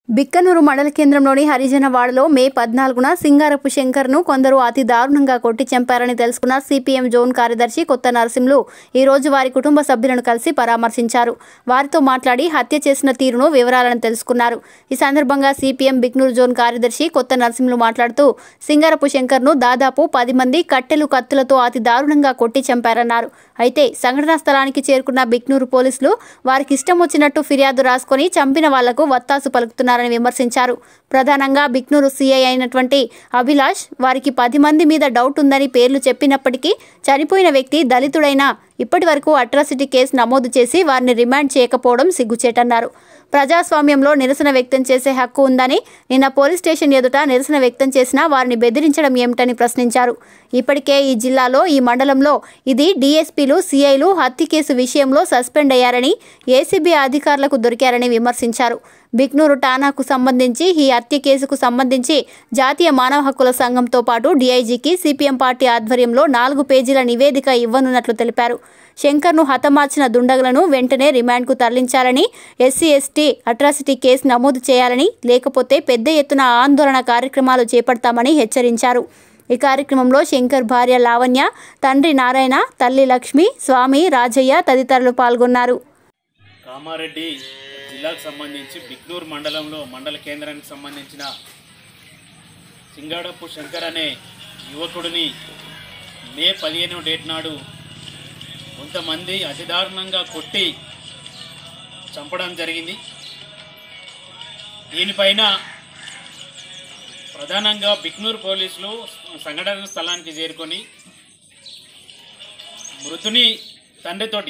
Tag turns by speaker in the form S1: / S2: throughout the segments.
S1: బిక్కనూరు మండల కేంద్రంలోని హరిజనవాడలో మే పద్నాలుగున సింగారపు శంకర్ను కొందరు అతి దారుణంగా కొట్టి చంపారని తెలుసుకున్న సిపిఎం జోన్ కార్యదర్శి కొత్త నరసింహులు ఈ రోజు వారి కుటుంబ సభ్యులను కలిసి పరామర్శించారు వారితో మాట్లాడి హత్య చేసిన తీరును వివరాలను తెలుసుకున్నారు ఈ సందర్భంగా సిపిఎం బిక్నూరు జోన్ కార్యదర్శి కొత్త నరసింహులు మాట్లాడుతూ సింగారపు శంకర్ను దాదాపు పది మంది కట్టెలు కత్తులతో అతి దారుణంగా కొట్టి చంపారన్నారు అయితే సంఘటనా స్థలానికి చేరుకున్న బిక్నూరు పోలీసులు వారికి ఇష్టం వచ్చినట్టు ఫిర్యాదు రాసుకొని చంపిన వాళ్లకు వత్తాసు పలుకుతున్నారని విమర్శించారు ప్రధానంగా బిక్నూరు సీఐ అయినటువంటి అభిలాష్ వారికి పది మంది మీద డౌట్ ఉందని పేర్లు చెప్పినప్పటికీ చనిపోయిన వ్యక్తి దళితుడైన ఇప్పటి వరకు అట్రాసిటీ కేసు నమోదు చేసి వారిని రిమాండ్ చేయకపోవడం సిగ్గుచేటన్నారు ప్రజాస్వామ్యంలో నిరసన వ్యక్తం చేసే హక్కు ఉందని నిన్న పోలీస్ స్టేషన్ ఎదుట నిరసన వ్యక్తం చేసినా వారిని బెదిరించడం ఏమిటని ప్రశ్నించారు ఇప్పటికే ఈ జిల్లాలో ఈ మండలంలో ఇది డీఎస్పీలు సీఐలు హత్య కేసు విషయంలో సస్పెండ్ అయ్యారని ఏసీబీ అధికారులకు దొరికారని విమర్శించారు బిక్నూరు టానాకు సంబంధించి ఈ హత్య కేసుకు సంబంధించి జాతీయ మానవ హక్కుల సంఘంతో పాటు డీఐజీకి సిపిఎం పార్టీ ఆధ్వర్యంలో నాలుగు పేజీల నివేదిక ఇవ్వనున్నట్లు తెలిపారు శంకర్ను హతమార్చిన దుండగులను వెంటనే రిమాండ్కు తరలించాలని ఎస్సీ ఎస్టీ అట్రాసిటీ కేసు నమోదు చేయాలని లేకపోతే పెద్ద ఎత్తున ఆందోళన కార్యక్రమాలు చేపడతామని హెచ్చరించారు ఈ కార్యక్రమంలో శంకర్ భార్య లావణ్య తండ్రి నారాయణ తల్లి లక్ష్మి స్వామి రాజయ్య తదితరులు పాల్గొన్నారు
S2: కామారెడ్డి జిల్లాకు సంబంధించి బిక్నూరు మండలంలో మండల కేంద్రానికి సంబంధించిన సింగాడపు శంకర్ అనే యువకుడిని మే పదిహేను డేట్ నాడు కొంతమంది అతి దారుణంగా కొట్టి చంపడం జరిగింది దీనిపైన ప్రధానంగా బిక్నూరు పోలీసులు సంఘటన స్థలానికి చేరుకొని మృతుని తండ్రితోటి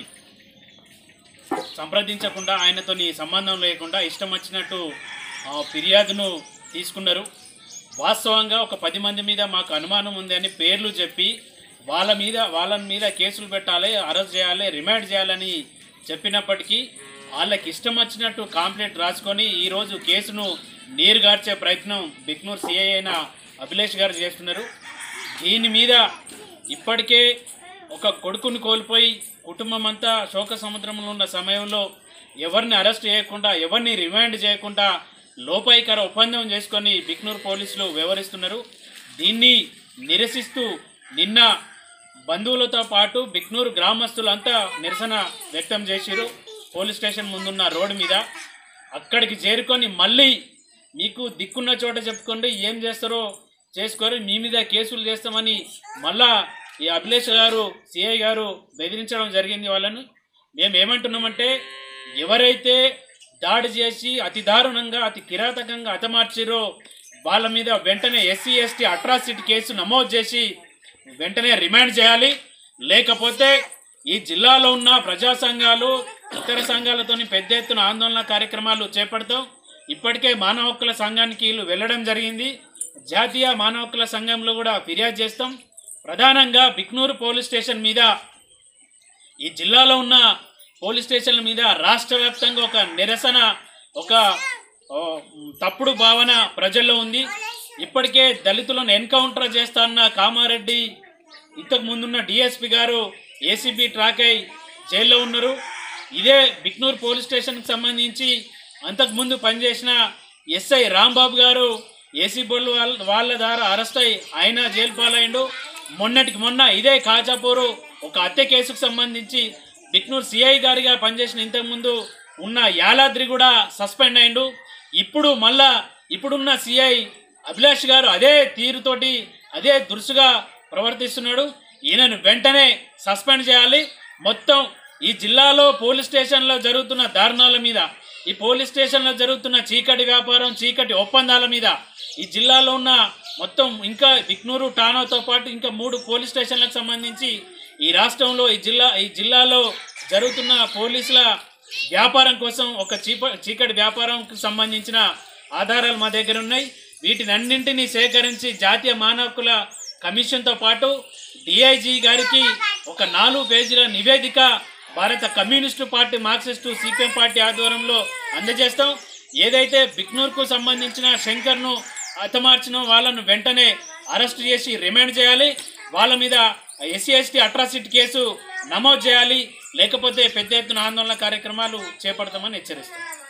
S2: సంప్రదించకుండా ఆయనతోని సంబంధం లేకుండా ఇష్టం వచ్చినట్టు ఆ, ఫిర్యాదును తీసుకున్నారు వాస్తవంగా ఒక పది మంది మీద మాకు అనుమానం ఉంది అని పేర్లు చెప్పి వాళ్ళ మీద వాళ్ళ మీద కేసులు పెట్టాలి అరెస్ట్ చేయాలి రిమాండ్ చేయాలని చెప్పినప్పటికీ వాళ్ళకి ఇష్టం వచ్చినట్టు కాంప్లైంట్ రాసుకొని ఈరోజు కేసును నీరుగార్చే ప్రయత్నం బిక్నూర్ సిఐ అయిన అభిలేష్ గారు చేస్తున్నారు దీని మీద ఇప్పటికే ఒక కొడుకుని కోల్పోయి కుటుంబం అంతా శోక సముద్రంలో ఉన్న సమయంలో ఎవరిని అరెస్ట్ చేయకుండా ఎవరిని రిమాండ్ చేయకుండా లోపాయికర ఒప్పందం చేసుకొని బిక్నూర్ పోలీసులు వ్యవహరిస్తున్నారు దీన్ని నిరసిస్తూ నిన్న బంధువులతో పాటు బిక్నూరు గ్రామస్తులంతా నిరసన వ్యక్తం చేసిరు పోలీస్ స్టేషన్ ముందున్న రోడ్డు మీద అక్కడికి చేరుకొని మళ్ళీ మీకు దిక్కున్న చోట చెప్పుకోండి ఏం చేస్తారో చేసుకొని మీ మీద కేసులు చేస్తామని మళ్ళా ఈ అభిలేష్ గారు సిఐ గారు బెదిరించడం జరిగింది వాళ్ళను మేము ఏమంటున్నామంటే ఎవరైతే దాడి చేసి అతి దారుణంగా అతి కిరాతకంగా హతమార్చిరో వాళ్ళ మీద వెంటనే ఎస్సీ ఎస్టీ అట్రాసిటీ కేసు నమోదు చేసి వెంటనే రిమాండ్ చేయాలి లేకపోతే ఈ జిల్లాలో ఉన్న ప్రజా సంఘాలు ఇతర సంఘాలతోని పెద్ద ఎత్తున ఆందోళన కార్యక్రమాలు చేపడతాం ఇప్పటికే మానవ హక్కుల సంఘానికి వీళ్ళు వెళ్ళడం జరిగింది జాతీయ మానవ హక్కుల సంఘంలో కూడా ఫిర్యాదు చేస్తాం ప్రధానంగా బిక్నూరు పోలీస్ స్టేషన్ మీద ఈ జిల్లాలో ఉన్న పోలీస్ స్టేషన్ల మీద రాష్ట్ర వ్యాప్తంగా ఒక నిరసన ఒక ఓ, తప్పుడు భావన ప్రజల్లో ఉంది ఇప్పటికే దళితులను ఎన్కౌంటర్ చేస్తాన్న కామారెడ్డి ఇంతకు ముందున్న డిఎస్పి గారు ఏసీబీ ట్రాక్ అయి జైల్లో ఉన్నారు ఇదే బిక్నూర్ పోలీస్ స్టేషన్కి సంబంధించి అంతకుముందు పనిచేసిన ఎస్ఐ రాంబాబు గారు ఏసీబీ వాళ్ళ వాళ్ళ ద్వారా అరెస్ట్ అయి ఆయన జైలు పాలైండు మొన్నటికి మొన్న ఇదే కాజాపూరు ఒక హత్య కేసుకు సంబంధించి బిక్నూర్ సిఐ గారిగా పనిచేసిన ఇంతకుముందు ఉన్న యాలాద్రి కూడా సస్పెండ్ అయిండు ఇప్పుడు మళ్ళా ఇప్పుడున్న సిఐ అభిలాష్ గారు అదే తీరుతోటి అదే దురుసుగా ప్రవర్తిస్తున్నాడు ఈయనను వెంటనే సస్పెండ్ చేయాలి మొత్తం ఈ జిల్లాలో పోలీస్ స్టేషన్లో జరుగుతున్న దారుణాల మీద ఈ పోలీస్ స్టేషన్లో జరుగుతున్న చీకటి వ్యాపారం చీకటి ఒప్పందాల మీద ఈ జిల్లాలో ఉన్న మొత్తం ఇంకా బిక్నూరు టానాతో పాటు ఇంకా మూడు పోలీస్ స్టేషన్లకు సంబంధించి ఈ రాష్ట్రంలో ఈ జిల్లా ఈ జిల్లాలో జరుగుతున్న పోలీసుల వ్యాపారం కోసం ఒక చీప చీకటి వ్యాపారంకి సంబంధించిన ఆధారాలు మా దగ్గర ఉన్నాయి వీటిని అన్నింటినీ సేకరించి జాతీయ మానవ హక్కుల కమిషన్తో పాటు డిఐజీ గారికి ఒక నాలుగు పేజీల నివేదిక భారత communist party Marxist CPM party ఆధ్వర్యంలో అందజేస్తాం ఏదైతే బిక్నూర్కు సంబంధించిన శంకర్ను హతమార్చిన వాళ్ళను వెంటనే అరెస్ట్ చేసి రిమాండ్ చేయాలి వాళ్ళ మీద ఎస్సీ ఎస్టీ అట్రాసిటీ కేసు నమోదు చేయాలి లేకపోతే పెద్ద ఎత్తున ఆందోళన కార్యక్రమాలు చేపడతామని హెచ్చరిస్తాం